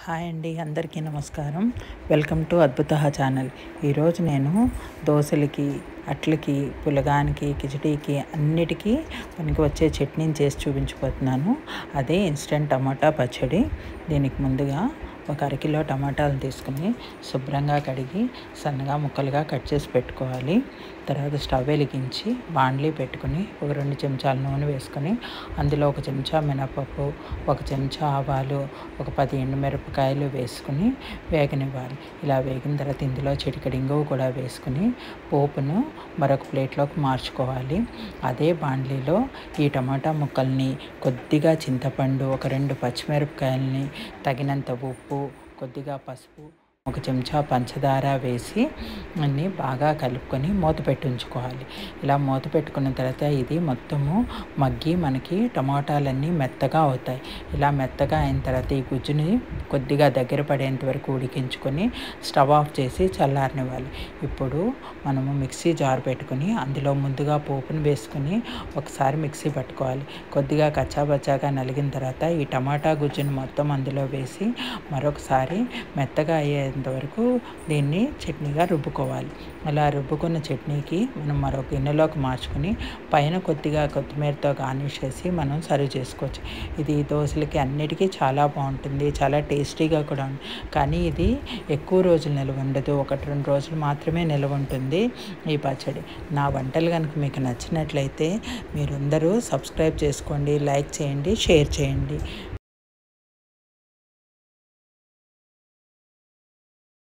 hi అండి అందరికీ నమస్కారం వెల్కమ్ టు అద్భుత ఛానల్ ఈరోజు నేను దోశలకి అట్లకి పులగానికి కిచడీకి అన్నిటికీ మనకి వచ్చే చట్నీని చేసి చూపించబోతున్నాను అదే ఇన్స్టెంట్ టమాటా పచ్చడి దీనికి ముందుగా ఒక అరకిలో టమాటాలు తీసుకుని శుభ్రంగా కడిగి సన్నగా ముక్కలుగా కట్ చేసి పెట్టుకోవాలి తర్వాత స్టవ్ వెలిగించి బాండ్లీ పెట్టుకుని ఒక రెండు చెంచాల నూనె వేసుకొని అందులో ఒక చెంచా మినపప్పు ఒక చెంచా ఆవాలు ఒక పది ఎండుమిరపకాయలు వేసుకుని వేగనివ్వాలి ఇలా వేగిన తర్వాత ఇందులో చిటికెడు ఇంగువ కూడా వేసుకుని పోపును మరొక ప్లేట్లోకి మార్చుకోవాలి అదే బాండ్లీలో ఈ టమాటా ముక్కల్ని కొద్దిగా చింతపండు ఒక రెండు పచ్చిమిరపకాయలని తగినంత ఉప్పు కొద్దిగా పసుపు ఒక చెంచా పంచదార వేసి అన్నీ బాగా కలుపుకొని మూత పెట్టి ఉంచుకోవాలి ఇలా మూత పెట్టుకున్న తర్వాత ఇది మొత్తము మగ్గి మనకి టమాటాలన్నీ మెత్తగా అవుతాయి ఇలా మెత్తగా అయిన తర్వాత ఈ గుజ్జుని కొద్దిగా దగ్గర పడేంత వరకు ఉడికించుకొని స్టవ్ ఆఫ్ చేసి చల్లారనివ్వాలి ఇప్పుడు మనము మిక్సీ జార్ పెట్టుకుని అందులో ముందుగా పోపును వేసుకుని ఒకసారి మిక్సీ పట్టుకోవాలి కొద్దిగా కచ్చాబచ్చాగా నలిగిన తర్వాత ఈ టమాటా గుజ్జుని మొత్తం అందులో వేసి మరొకసారి మెత్తగా అయ్యేంత వరకు దీన్ని చట్నీగా రుబ్బుకోవాలి అలా రుబ్బుకున్న చట్నీకి మనం మరో గిన్నెలోకి మార్చుకుని పైన కొద్దిగా కొత్తిమీరతో గార్నిష్ చేసి మనం సర్వ్ చేసుకోవచ్చు ఇది దోశలకి అన్నిటికీ చాలా బాగుంటుంది చాలా టేస్టీగా కూడా ఉంది కానీ ఇది ఎక్కువ రోజులు నిల్వ ఉండదు ఒకటి రెండు రోజులు మాత్రమే నిల్వ ఉంటుంది ఈ పచ్చడి నా వంటలు కనుక మీకు నచ్చినట్లయితే మీరందరూ సబ్స్క్రైబ్ చేసుకోండి లైక్ చేయండి షేర్ చేయండి